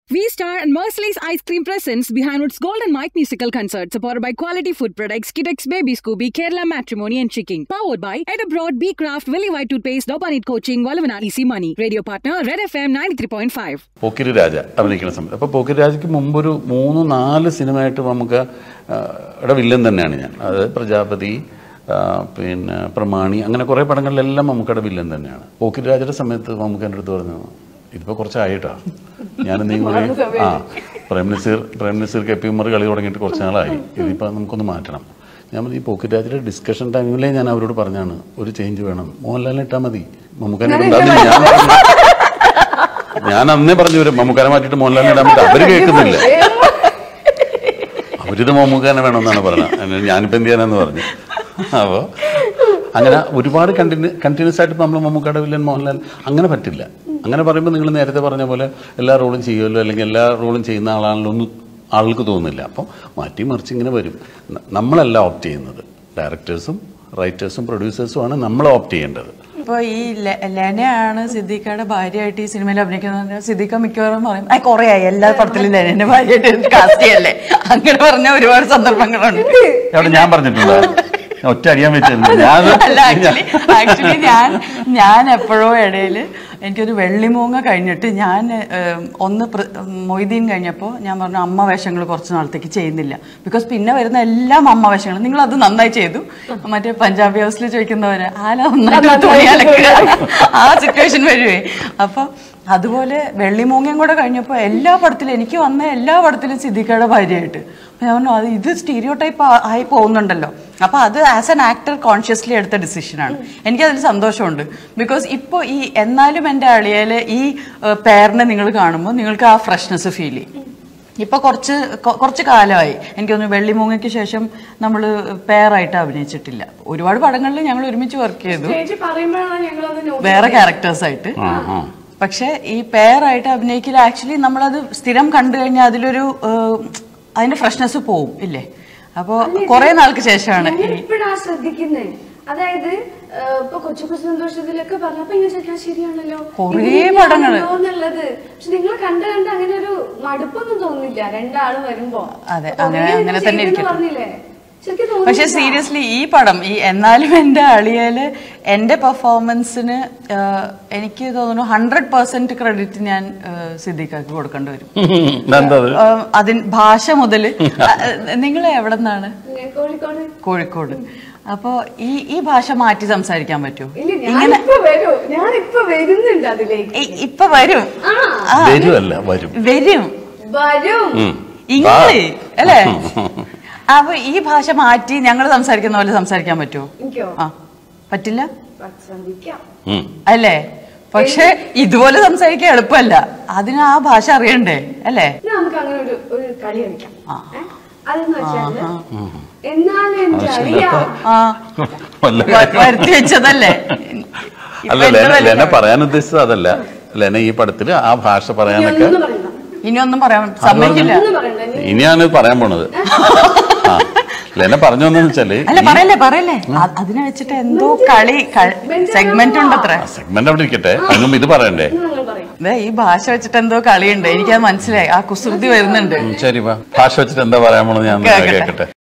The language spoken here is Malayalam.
V-Star and Merciless Ice Cream presents behind its Golden Mike musical concert, supported by quality food products, Kidex Baby Scooby, Kerala Matrimony and Chicken. Powered by Ed Abroad, B Craft, Willy White Toothpaste, Dobanit Coaching, Valavana Easy Money. Radio partner, Red FM 93.5. പോക്കിരി രാജ അഭിനയിക്കുന്ന സമയത്ത് അപ്പോൾ പോക്കിരി രാജയ്ക്ക് മുമ്പൊരു മൂന്ന് നാല് സിനിമയായിട്ട് നമുക്ക് ഇവിടെ വില്ലൻ തന്നെയാണ് ഞാൻ അത് പ്രജാപതി ആ, പിന്നെ പ്രമാണി അങ്ങനെ കുറേ പടങ്ങളിലെല്ലാം നമുക്കവിടെ വില്ലൻ തന്നെയാണ് പോക്കിരി രാജയുടെ സമയത്ത് നമുക്ക് എൻ്റെ അടുത്ത് പറഞ്ഞു ഇതിപ്പോൾ കുറച്ചായിട്ടാ ഞാൻ നീ കൂടെ ആ പ്രേം നസീർ പ്രേം നസീർ കെ പി ഉമ്മർ കളി തുടങ്ങിയിട്ട് കുറച്ച് നാളായി ഇതിപ്പോൾ നമുക്കൊന്ന് മാറ്റണം ഞാൻ പറഞ്ഞു, ഈ പോക്കിരി രാജയുടെ ഡിസ്കഷൻ ടൈമിലേ ഞാൻ അവരോട് പറഞ്ഞാണ് ഒരു ചേഞ്ച് വേണം മോഹൻലാലിനെ ഇട്ടാൽ മതി നമുക്ക് എന്നോട് ഉണ്ടാവില്ല ഞാൻ പറഞ്ഞു. ഞാൻ അന്നേ പറഞ്ഞു വരും മമ്മൂക്കാനെ മാറ്റിയിട്ട് മോഹൻലാലിനെ ഇടാൻ പറ്റും അവര് കേൾക്കുന്നില്ല അവരിത് മമ്മൂക്കാനെ വേണമെന്നാണ് പറഞ്ഞത് ഞാനിപ്പോ എന്ത് ചെയ്യാനെന്ന് പറഞ്ഞു അപ്പോൾ അങ്ങനെ ഒരുപാട് കണ്ടിന്യൂ കണ്ടിന്യൂസ് ആയിട്ട് നമ്മൾ മമ്മൂക്കയുടെ വില്ലൻ മോഹൻലാൽ അങ്ങനെ പറ്റില്ല അങ്ങനെ പറയുമ്പോൾ നിങ്ങൾ നേരത്തെ പറഞ്ഞ പോലെ എല്ലാ റോളും ചെയ്യുമല്ലോ അല്ലെങ്കിൽ എല്ലാ റോളും ചെയ്യുന്ന ആളാണല്ലോ ഒന്നും ആൾക്ക് തോന്നുന്നില്ല അപ്പം മാറ്റി മറിച്ച് ഇങ്ങനെ വരും ന- നമ്മളല്ല ഓപ്റ്റ് ചെയ്യുന്നത് ഡയറക്ടേഴ്സും റൈറ്റേഴ്സും പ്രൊഡ്യൂസേഴ്സും ആണ് നമ്മൾ ഓപ്റ്റ് ചെയ്യേണ്ടത് ഇപ്പൊ ഈ ലെ- ലെനയാണ് സിദ്ദീഖയുടെ ഭാര്യയായിട്ട് ഈ സിനിമയിൽ അഭിനയിക്കുന്നത് സിദ്ദീഖ മിക്കവാറും പറയും ആ കുറേ ആയി എല്ലാ പടത്തിലും ലെനന്റെ ഭാര്യയായിട്ട് കാസ്റ്റ് ചെയ്യല്ലേ അങ്ങനെ പറഞ്ഞ ഒരുപാട് സന്ദർഭങ്ങളുണ്ട് അവിടെ ഞാൻ പറഞ്ഞിട്ടുണ്ട് ഞാൻ ഒറ്റ അടിയാൻ വെച്ചിരുന്നു ഞാൻ അല്ല ആക്ച്വലി ആക്ച്വലി ഞാൻ ഞാൻ എപ്പോഴോ ഇടയില് എനിക്കൊരു വെള്ളിമൂങ്ങ കഴിഞ്ഞിട്ട് ഞാൻ ഏം, ഒന്ന് പ്ര- മൊയ്തീൻ കഴിഞ്ഞപ്പോൾ ഞാൻ പറഞ്ഞു അമ്മ വേഷങ്ങൾ കുറച്ച് നാളത്തേക്ക് ചെയ്യുന്നില്ല ബിക്കോസ് പിന്നെ വരുന്ന എല്ലാം അമ്മ വേഷങ്ങളും നിങ്ങൾ അത് നന്നായി ചെയ്തു മറ്റേ പഞ്ചാബി ഹൗസിൽ ചോദിക്കുന്നവര് ആല നന്നായിട്ട് തുണി അലക്കുക ആ സിറ്റുവേഷൻ വരുവേ അപ്പൊ അതുപോലെ വെള്ളിമൂങ്ങയും കൂടെ കഴിഞ്ഞപ്പോൾ എല്ലാ പടത്തിലും എനിക്ക് വന്ന എല്ലാ പടത്തിലും സിദ്ദിഖയുടെ ഭാര്യയായിട്ട് അപ്പൊ ഞാൻ പറഞ്ഞു അത് ഇത് സ്റ്റീരിയോ ടൈപ്പ് ആയി പോകുന്നുണ്ടല്ലോ അപ്പൊ അത് ആസ് ആൻ ആക്ടർ കോൺഷ്യസ്ലി എടുത്ത ഡിസിഷനാണ് എനിക്കതിൽ സന്തോഷമുണ്ട് ബിക്കോസ് ഇപ്പോൾ ഈ എന്നാലും എൻ്റെ അളിയയിലെ ഈ പേരിനെ നിങ്ങൾ കാണുമ്പോൾ നിങ്ങൾക്ക് ആ ഫ്രഷ്നെസ് ഫീൽ ചെയ്യും ഇപ്പൊ കുറച്ച് കൊ- കുറച്ച് കാലമായി എനിക്ക് തോന്നുന്നു വെള്ളിമൂങ്ങയ്ക്ക് ശേഷം നമ്മൾ പെയറായിട്ട് അഭിനയിച്ചിട്ടില്ല ഒരുപാട് പടങ്ങളിൽ ഞങ്ങൾ ഒരുമിച്ച് വർക്ക് ചെയ്തു ചേച്ചി പറയുമ്പോഴാണ് ഞങ്ങളത് നോക്കി വേറെ ക്യാരക്ടേഴ്സ് ആയിട്ട് ആ ആ പക്ഷെ ഈ പെയറായിട്ട് അഭിനയിക്കില്ല ആക്ച്വലി നമ്മളത് സ്ഥിരം കണ്ടു കഴിഞ്ഞാൽ അതിലൊരു ഏഹ്, അതിന്റെ ഫ്രഷ്നെസ് പോവും ഇല്ലേ അപ്പോ കുറെ നാൾക്ക് ശേഷമാണ് ഈ ഇപ്പോഴാ ശ്രദ്ധിക്കുന്നേ അതായത് ആ, ഇപ്പൊ കൊച്ചു കൊച്ചു സന്തോഷത്തിലൊക്കെ പറഞ്ഞപ്പോ ഇങ്ങനെ ചോദിക്കാൻ ശരിയാണല്ലോ കുറേ ഇത് പടങ്ങള്. ഇങ്ങനെയാണല്ലോ എന്നുള്ളത് പക്ഷെ നിങ്ങൾ കണ്ട് കണ്ട് അങ്ങനെ ഒരു മടുപ്പൊന്നും തോന്നില്ല രണ്ടാള് വരുമ്പോ അതെ, അപ്പൊ അങ്ങനെ- കുറേ അങ്ങനെ ഇത് തന്നെ ചെയ്തെന്ന് ഇരിക്കട്ടെ. പറഞ്ഞില്ലേ ശരിക്കും പക്ഷെ തോന്നിയില്ല. സീരിയസ്ലി ഈ പടം ഈ എന്നാലും എൻ്റെ അളിയല് എൻ്റെ പെർഫോമൻസിന് എനിക്ക് തോന്നുന്നു ഹൺഡ്രഡ് പെർസെന്റ് ക്രെഡിറ്റ് ഞാൻ സിദ്ദീഖാക്ക് കൊടുക്കേണ്ടി വരും എന്താ അത്? ഏഹ്, അതിൻ ഭാഷ മുതല് നിങ്ങൾ എവിടെ നിന്നാണ് ഞാൻ കോഴിക്കോട് കോഴിക്കോട് അപ്പോ ഈ ഈ ഭാഷ മാറ്റി സംസാരിക്കാൻ പറ്റുമോ ഇല്ല ഞാനിപ്പോ വരൂ ഞാനിപ്പോ വരുന്നുണ്ട് അതിലേക്ക് ഇ- ഇപ്പൊ വരും ആ ആ, വരുമല്ല വരും വരും വരും ഉം. ഇങ്ങള് അല്ലേ അപ്പൊ ഈ ഭാഷ മാറ്റി ഞങ്ങൾ സംസാരിക്കുന്ന പോലെ സംസാരിക്കാൻ പറ്റുമോ എനിക്കോ ആ പറ്റില്ല ശ്രമിക്കാം ഉം. അല്ലേ പക്ഷെ ഇതുപോലെ സംസാരിക്കാൻ എളുപ്പമല്ല അതിന് ആ ഭാഷ അറിയണ്ടേ അല്ലേ ഇനി നമുക്ക് അങ്ങനെ ഒരു ഒരു കളി കളിക്കാം ആ. ഏ? അതെന്ന് വെച്ചാല് എന്നാലും എന്റെ ആവശ്യമില്ല. അറിയാം ആ വല്ല വ- വരുത്തി വെച്ചതല്ലേ ഇപ്പൊ അല്ല എന്ത് ലെന വലിയ- ലെന പറയാൻ ഉദ്ദേശിച്ചത് അതല്ല ലെന ഈ പടത്തില് ആ ഭാഷ പറയാനൊക്കെ ഒന്നും പറയണ്ട ഇനി ഒന്നും പറയാൻ സമ്മതിക്കില്ല ഒന്നും പറയണ്ട ഇനി ഇനിയാണ് പറയാൻ പോണത് ആ ലെന പറഞ്ഞു വന്നെന്ന് വെച്ചാല് അല്ല പറയല്ലേ പറയല്ലേ അ- അതിനെ വെച്ചിട്ട് എന്തോ കളി സെഗ്മെന്റ് ഉണ്ട് അത്ര സെഗ്മെന്റ് അവിടെ ഇരിക്കട്ടെ അതിനും ഇത് പറയണ്ടേ നിങ്ങൾ പറയും ദേ, ഈ ഭാഷ വെച്ചിട്ട് എന്തോ കളിയുണ്ട് എനിക്കത് മനസ്സിലായി ആ കുസൃതി വരുന്നുണ്ട് ഉം, ശരി വാ ഭാഷ വെച്ചിട്ട് എന്താ പറയാൻ പോണെന്ന് ഞാൻ ഒന്ന് കേക്കട്ടെ. കേൾക്കട്ടെ